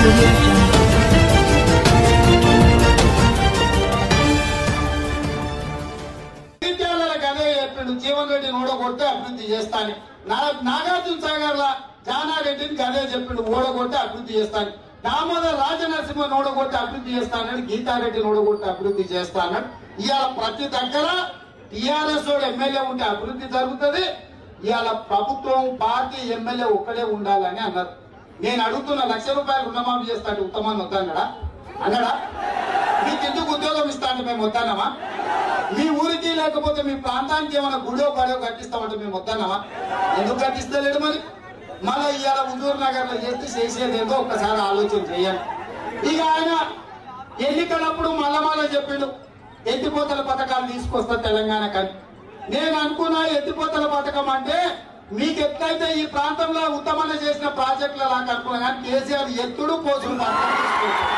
audio jungle. విద్యాలయాలకు అదే చెప్పిండు జీవన్ రెడ్డిని ఓడగొట్టి అభివృద్ధి చేస్తాను నాగార్జున సాగర్ లా జానారెడ్డిని అదే చెప్పిండు ఓడగొట్టి అభివృద్ధి చేస్తాను దామోదర్ రాజనరసింహని ఓడగొట్టి అభివృద్ధి చేస్తానని గీతారెడ్డిని ఓడగొట్టి అభివృద్ధి చేస్తానని ఇవాళ ప్రతి దగ్గర టీఆర్ఎస్ వాడు ఎమ్మెల్యే ఉంటే అభివృద్ధి జరుగుతుంది ఇవాళ ప్రభుత్వం పార్టీ ఎమ్మెల్యే ఒక్కడే ఉండాలని అన్నారు నేను అడుగుతున్న లక్ష రూపాయలు రుణమాఫీ చేస్తాడు ఉత్తమాన్ని వద్దన్నాడా అన్నాడా మీకు ఎందుకు ఉద్యోగం ఇస్తాను మేము వద్దన్నామా మీ ఊరికి లేకపోతే మీ ప్రాంతానికి ఏమైనా గుడో బడో కట్టిస్తామంటే మేము వద్దన్నామా ఎందుకు కట్టిస్తలేడు మరి మళ్ళీ ఇవాళ హుజూర్ నగర్ లో చేస్తే చేసేది ఏదో ఒక్కసారి ఆలోచన చేయండి ఇక ఆయన ఎన్నికలప్పుడు మళ్ళా మళ్ళా చెప్పిండు ఎత్తిపోతల పథకాలు తీసుకొస్తా తెలంగాణ కానీ నేను అనుకున్నా ఎత్తిపోతల పథకం అంటే మీకు ఎట్లయితే ఈ ప్రాంతంలో ఉత్తమంగా చేసిన ప్రాజెక్టులు లాగా అనుకున్నా కానీ కేసీఆర్ ఎత్తుడు పోసుడు పథకం తీసుకొచ్చాడు.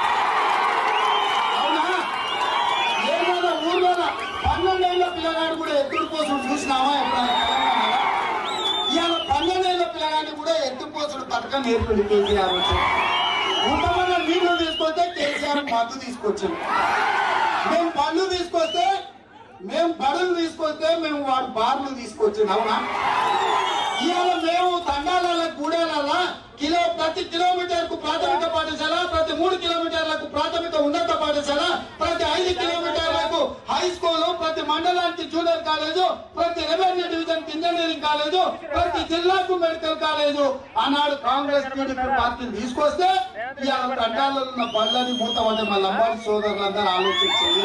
అవునా ఏమైనా ఊర్లో పన్నెండేళ్ల పిల్లగాడు కూడా ఎత్తుడు పోసుడు చూసినావా ఎప్పుడైనా తెలంగాణలో? ఇవాళ పన్నెండేళ్ల పిల్లగాడిని కూడా ఎత్తుపోసుడు పథకం నేర్పింది కేసీఆర్ వచ్చి ఉత్తమంగా నీళ్లు తీసుకొస్తే కేసీఆర్ మందు తీసుకొచ్చింది మేము పళ్ళు తీసుకొస్తే మేము బడులు తీసుకొస్తే మేము వాడు బార్లు తీసుకొచ్చింది అవునా ఇవాళ మేము తండాల గూడెల కిలో ప్రతి కిలోమీటర్ కు ప్రాథమిక పాఠశాల ప్రతి మూడు కిలోమీటర్లకు ప్రాథమిక ఉన్నత పాఠశాల ప్రతి ఐదు కిలోమీటర్లకు హై స్కూల్ ప్రతి మండలానికి జూనియర్ కాలేజు ప్రతి రెవెన్యూ డివిజన్ ఇంజనీరింగ్ కాలేజు ప్రతి జిల్లాకు మెడికల్ కాలేజు ఆనాడు కాంగ్రెస్ టీడీపీ పార్టీని తీసుకొస్తే ఇవాళ తండాలలో ఉన్న బళ్ళని మూత పడ్డ మా లంబాడి సోదరులందరూ ఆలోచించారు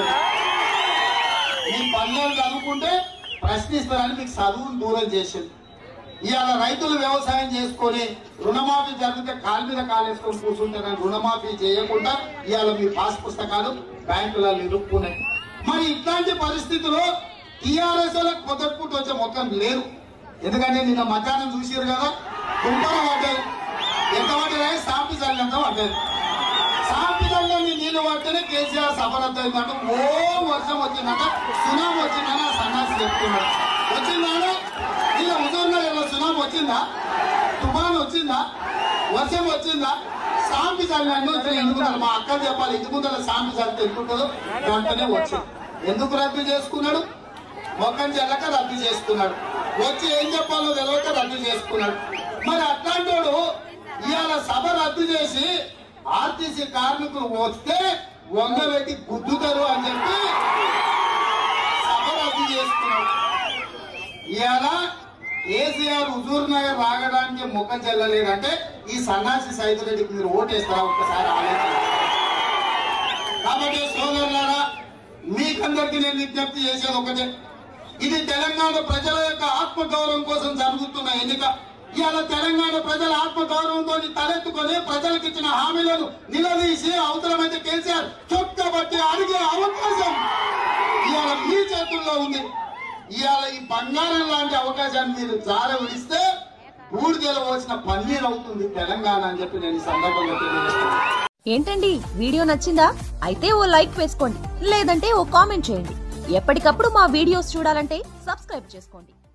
మీ పనులను చదువుకుంటే ప్రశ్నిస్తారని మీకు చదువును దూరం చేసింది ఇవాళ రైతులు వ్యవసాయం చేసుకొని రుణమాఫీ జరిగితే కాలు మీద కాలేసుకొని కూర్చుంటారని రుణమాఫీ చేయకుండా ఇవాళ మీ పాస్ పుస్తకాలు బ్యాంకులలో ఇరుక్కున్నాయి మరి ఇట్లాంటి పరిస్థితుల్లో టీఆర్ఎస్ వాళ్ళకి పొద్దుట పూట వచ్చే మొత్తం లేరు ఎందుకంటే నిన్న మధ్యాహ్నం చూసారు కదా దుంపలు పడ్డాయి ఎంత పడ్డాయి సాంపి చల్లినంత పడ్డాయి సాంపిదంగా నీళ్లు పడితేనే కేసీఆర్ సఫలత అయిందంట ఓ వర్షం వచ్చిందంట సునామీ వచ్చిందని ఆ సన్నాసి చెప్తున్నాడు వచ్చిందా ఇలా హుజూర్ నగర్లో సునామీ వచ్చిందా తుఫాన్ వచ్చిందా వర్షం వచ్చిందా సాంపి చల్లినట్టు వచ్చిన ఎందుకుంటారు మా అక్క చెప్పాలి ఇంటి ముందర సాంపి చల్లితే ఎందుకుంటుందో వెంటనే వచ్చింది ఎందుకు రద్దు చేసుకున్నాడు మొక్కం చెల్లక రద్దు చేసుకున్నాడు వచ్చి ఏం చెప్పాలో తెలియక రద్దు చేసుకున్నాడు మరి అట్లాంటి వాడు ఇవాళ సభ రద్దు చేసి ఆర్టీసీ కార్మికులు వస్తే వంగబెట్టి గుద్దుతారు అని చెప్పి సభ రద్దు చేసుకున్నాడు ఇవాళ కేసీఆర్ హుజూర్ నగర్ రాగడానికి ముఖం చెల్లలేదంటే ఈ సన్నాసి సైదురెడ్డికి మీరు ఓటేస్తారా ఒక్కసారి ఆలోచించండి కాబట్టి సోదరులారా మీకందరికీ నేను విజ్ఞప్తి చేసేది ఒకటే ఇది తెలంగాణ ప్రజల యొక్క ఆత్మగౌరవం కోసం జరుగుతున్న ఎన్నిక ఇవాళ తెలంగాణ ప్రజల ఆత్మగౌరవంతో తలెత్తుకొని ప్రజలకు ఇచ్చిన హామీలను నిలదీసి అవసరమైతే కేసీఆర్ చొక్కబట్టి అడిగే అవకాశం ఇవాళ మీ చేతుల్లో ఉంది ఇవాళ ఈ బంగారం లాంటి అవకాశాన్ని మీరు జార విడిస్తే బూడిదెల పోసిన పన్నీర్ అవుతుంది తెలంగాణ అని చెప్పి నేను ఈ సందర్భంగా తెలియజేస్తున్నాను ఏంటండి వీడియో నచ్చిందా అయితే ఓ లైక్ వేసుకోండి లేదంటే ఓ కామెంట్ చేయండి ఎప్పటికప్పుడు మా వీడియోస్ చూడాలంటే సబ్స్క్రైబ్ చేసుకోండి